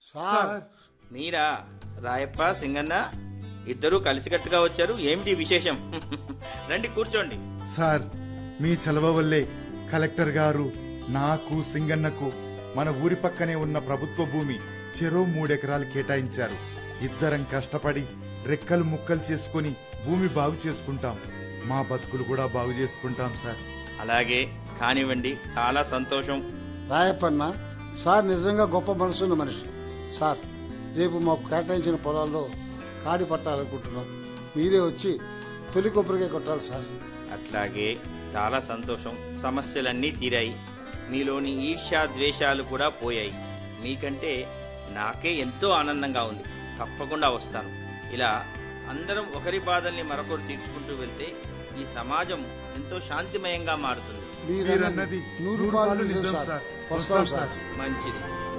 sir మీరా రాయప్ప సింగన్న ఇద్దరూ కలిసికట్టుగా వచ్చారు ఏమిటి విశేషం రండి కూర్చోండి సార్ మీ చలవ వల్లే కలెక్టర్ గారు నాకు సింగన్నకు మన ఊరి పక్కనే ఉన్న ప్రభుత్వ భూమి చెరో మూడెకరాలు కేటాయించారు ఇద్దరం కష్టపడి రెక్కలు ముక్కలు చేసుకొని భూమి బాగు చేసుకుంటాం మా బతుకులు కూడా బాగు చేసుకుంటాం సార్ అలాగే కానివ్వండి చాలా సంతోషం రాయప్పన్న సార్ నిజంగా గొప్ప మనసున్న మనిషి సార్ రేపు మాకు కేటాయించిన పొలాల్లో కాడి పట్టాలనుకుంటున్నాం మీరే వచ్చి తొలి కొబ్బరికాయ కొట్టాలి సార్ అట్లాగే చాలా సంతోషం సమస్యలన్నీ తీరాయి మీలోని ఈర్ష్యా ద్వేషాలు కూడా పోయాయి మీకంటే నాకే ఎంతో ఆనందంగా ఉంది తప్పకుండా వస్తాను ఇలా అందరం ఒకరి బాధల్ని మరొకరు తీర్చుకుంటూ వెళ్తే ఈ సమాజం ఎంతో శాంతిమయంగా మారుతుంది మీరన్నది నూరు రూపాయలు నిజం సార్ వస్తాం సార్ మంచిది